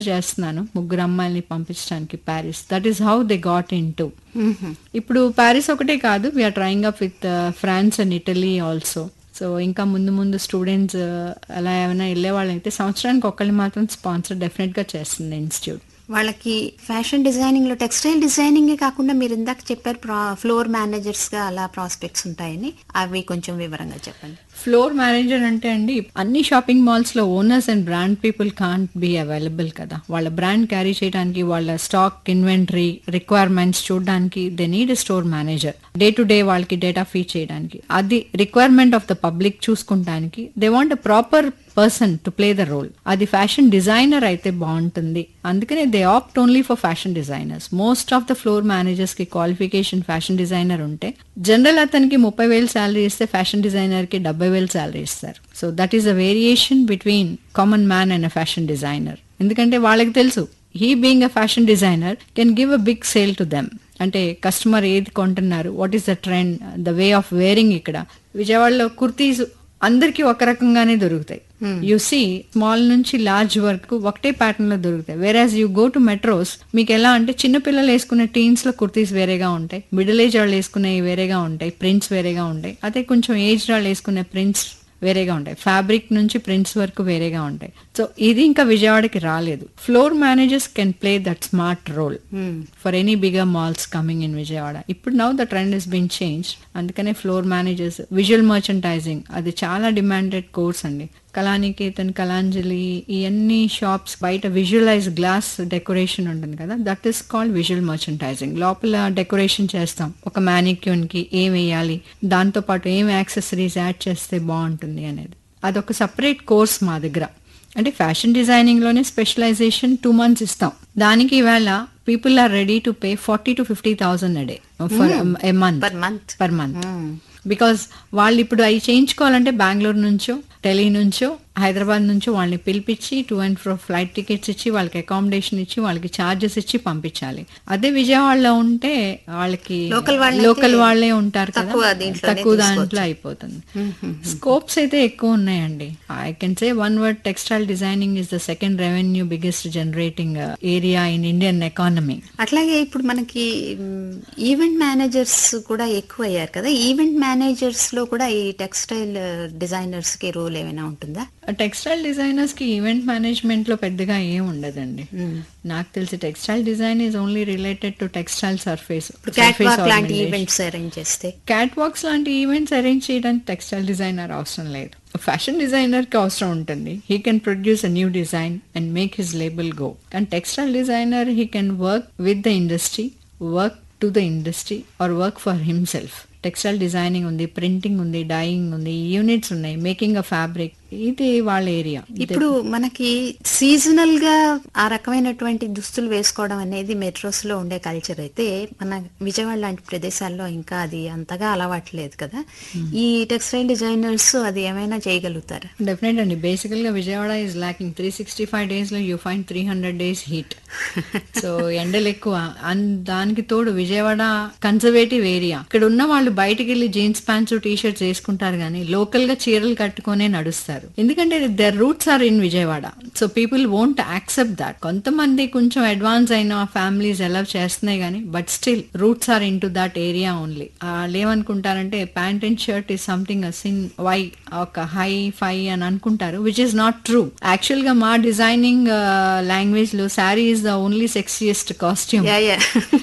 చేస్తున్నాను ముగ్గురు అమ్మాయిల్ని పంపించడానికి Paris that is how they got into ఇప్పుడు ప్యారిస్ ఒకటే కాదు we are trying up with France and Italy also so ఇంకా ముందు ముందు స్టూడెంట్స్ అలా ఏమైనా వెళ్ళే వాళ్ళైతే సంవత్సరానికి ఒక్కళ్ళు మాత్రం స్పాన్సర్ డెఫినెట్గా చేస్తుంది ఇన్స్టిట్యూట్ వాళ్ళకి ఫ్యాషన్ డిజైనింగ్ లో టెక్స్టైల్ డిజైనింగ్ కాకుండా మీరు ఇందాక చెప్పారు ఫ్లోర్ మేనేజర్స్ గా అలా ప్రాస్పెక్ట్స్ ఉంటాయని అవి కొంచెం వివరంగా చెప్పండి ఫ్లోర్ మేనేజర్ అంటే అండి అన్ని షాపింగ్ మాల్స్ లో owners and brand people can't be available కదా వాళ్ళ బ్రాండ్ క్యారీ చేయడానికి వాళ్ళ స్టాక్ ఇన్వెంటరీ రిక్వైర్మెంట్స్ చూడడానికి they need store manager day to day వాళ్ళకి డేటా ఫీడ్ చేయడానికి అది రిక్వైర్మెంట్ ఆఫ్ ద పబ్లిక్ చూసుకుంటానికి they want a proper person to play the role అది ఫ్యాషన్ డిజైనర్ అయితే బాగుంటుంది అందుకనే they opt only for fashion designers most of the floor managers కి qualification fashion designer ఉంటే general అతనికి ముప్పై వేలు శాలరీ ఇస్తే ఫ్యాషన్ డిజైనర్ కి డెబ్బై వేలు శాలరీ ఇస్తారు so that is a variation between common man and a fashion designer ఎందుకంటే వాళ్ళకి తెలుసు he being a fashion designer can give a big sale to them అంటే కస్టమర్ ఏది కొంటున్నారు what is the trend the way of wearing ఇక్కడ విజయవాడలో కుర్తీస్ అందరికీ ఒక రకంగానే దొరుకుతాయి యు సీ స్మాల్ నుంచి లార్జ్ వరకు ఒకటే ప్యాటర్న్ లో దొరుకుతాయి whereas you go to metros మీకు ఎలా అంటే చిన్న పిల్లలు వేసుకునే టీన్స్ లో కుర్తీస్ వేరేగా ఉంటాయి మిడిల్ ఏజ్ వాళ్ళు వేసుకునేవి వేరేగా ఉంటాయి ప్రింట్స్ వేరేగా ఉంటాయి అదే కొంచెం ఏజ్ వాళ్ళు వేసుకునే ప్రింట్స్ వేరేగా ఉంటాయి ఫ్యాబ్రిక్ నుంచి ప్రింట్స్ వరకు వేరేగా ఉంటాయి సో ఇది ఇంకా విజయవాడకి రాలేదు floor managers can play that smart role for any bigger malls coming in Vijayawada ఇప్పుడు now the trend is been change అందుకనే ఫ్లోర్ మేనేజర్స్ విజువల్ మర్చెంటైజింగ్ అది చాలా డిమాండెడ్ కోర్స్ అండి కళానికేతన్ కళాంజలి ఇవన్నీ షాప్స్ బయట విజువలైజ్ గ్లాస్ డెకరేషన్ ఉంటుంది కదా that is called visual merchandising లోపల డెకరేషన్ చేస్తాం ఒక మ్యానిక్యూన్ కి ఏం వేయాలి దాంతో పాటు ఏం యాక్సెసరీస్ యాడ్ చేస్తే బాగుంటుంది అనేది అదొక సపరేట్ కోర్స్ మా దగ్గర అంటే ఫ్యాషన్ డిజైనింగ్ లోనే స్పెషలైజేషన్ టూ మంత్స్ ఇస్తాం దానికి ఇవాళ people are ready to pay forty to fifty thousand a day for a month per month per month because వాళ్ళు ఇప్పుడు అవి చేయించుకోవాలంటే బెంగళూరు నుంచో ఢిల్లీ నుంచో హైదరాబాద్ నుంచో వాళ్ళని పిలిపించి to and fro flight tickets ఇచ్చి వాళ్ళకి అకామిడేషన్ ఇచ్చి వాళ్ళకి ఛార్జెస్ ఇచ్చి పంపించాలి అదే విజయవాడలో ఉంటే వాళ్ళకి Local వాళ్ళైతే లోకల్ వాళ్ళే ఉంటారు కదా తక్కువ దీంట్లోనే తక్కువ దాంట్లో అయిపోతుంది స్కోప్స్ అయితే ఎక్కువ ఉన్నాయండి I can say one word textile designing is the second revenue biggest generating area in Indian economy అట్లాగే ఇప్పుడు మనకి ఈవెంట్ మేనేజర్స్ కూడా ఎక్కువ అయ్యారు కదా ఈవెంట్ మేనేజర్స్ లో కూడా ఈ టెక్స్టైల్ డిజైనర్స్ కి రోల్ ఏమైనా ఉంటుందా టెక్స్టైల్ డిజైనర్స్ కి ఈవెంట్ మేనేజ్మెంట్ లో పెద్దగా ఏం ఉండదండి నాకు తెలిసి textile design is only related to textile surface catwalk లాంటి ఈవెంట్స్ అరేంజ్ చేస్తే క్యాట్ వాక్స్ లాంటి ఈవెంట్స్ అరేంజ్ చేయడానికి టెక్స్టైల్ డిజైనర్ అవసరం లేదు ఫ్యాషన్ డిజైనర్ కి అవసరం ఉంటుంది he can produce a new design and make his label go and textile designer he can work with the industry work to the industry or work for himself textile designing ఉంది printing ఉంది dyeing ఉంది units ఉన్నాయి making a fabric ఇది వాళ్ళ area ఇప్పుడు మనకి seasonal గా ఆ రకమైనటువంటి దుస్తులు వేసుకోవడం అనేది మెట్రోస్ లో ఉండే కల్చర్ అయితే మన విజయవాడ లాంటి ప్రదేశాల్లో ఇంకా అది అంతగా అలవాట్లేదు కదా ఈ టెక్స్టైల్ డిజైనర్స్ అది ఏమైనా చేయగలుగుతారా డెఫినెట్ అండి బేసికల్ గా Vijayawada is lacking three sixty five days లో you find three hundred days heat so ఎండలు ఎక్కువ అండ్ దానికి తోడు విజయవాడ కన్జర్వేటివ్ ఏరియా ఇక్కడ ఉన్న వాళ్ళు బయటికి వెళ్ళి జీన్స్ ప్యాంట్స్ టీ షర్ట్స్ వేసుకుంటారు కానీ లోకల్ గా చీరలు కట్టుకునే నడుస్తారు ఎందుకంటే their roots are in Vijayawada so people won't accept that కొంతమంది కొంచెం అడ్వాన్స్ అయిన ఫ్యామిలీస్ ఎలా చేస్తున్నాయి కానీ but still roots are into that area only వాళ్ళు ఏమనుకుంటారంటే pant and shirt is something sin why ఒక హై ఫై అని అనుకుంటారు which is not true actual గా మా డిజైనింగ్ లాంగ్వేజ్ లో sari is the only sexiest costume yeah yeah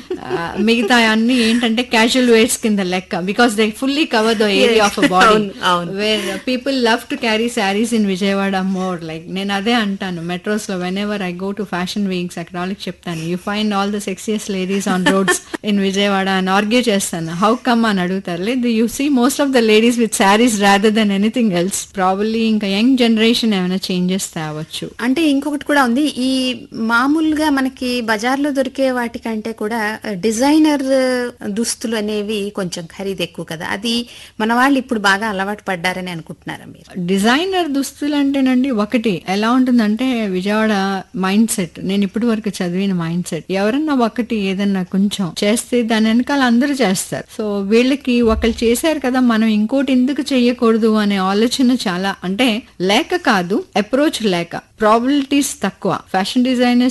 మిగతా అన్ని ఏంటంటే క్యాజువల్ వేర్స్ కింద లెక్క because they fully cover the area of body అవును, అవును. Where people love to carry saris in Vijayawada more like నేను అదే అంటాను మెట్రోస్ లో whenever I go to fashion weeks అక్కడ వాళ్ళకి చెప్తాను you find all the sexiest ladies on roads in Vijayawada అని ఆర్గ్యూ చేస్తాను హౌ కమ్ అని అడుగుతారు లేదు you see most of the ladies with saris rather than anything else probably ఇంకా young generation ఏమైనా చేంజెస్ తేవచ్చు అంటే ఇంకొకటి కూడా ఉంది ఈ మామూలుగా మనకి బజార్లో దొరికే వాటికంటే కూడా డిజైనర్ దుస్తులు అనేవి కొంచెం ఖరీదు ఎక్కువ కదా అది మన వాళ్ళు ఇప్పుడు బాగా అలవాటు పడ్డారని అనుకుంటున్నారా మీరు డిజైనర్ దుస్తులు అంటేనండి ఒకటి ఎలా ఉంటుందంటే విజయవాడ మైండ్ సెట్ నేను ఇప్పటి వరకు చదివిన మైండ్ సెట్ ఎవరన్నా ఒకటి ఏదన్నా కొంచెం చేస్తే దాని వెనకాల అందరూ చేస్తారు సో వీళ్ళకి ఒకళ్ళు చేశారు కదా మనం ఇంకోటి ఎందుకు చెయ్యకూడదు అనే ఆలోచన చాలా అంటే లేక కాదు అప్రోచ్ లేక ప్రాబిలిటీస్ తక్కువ ఫ్యాషన్ డిజైనర్స్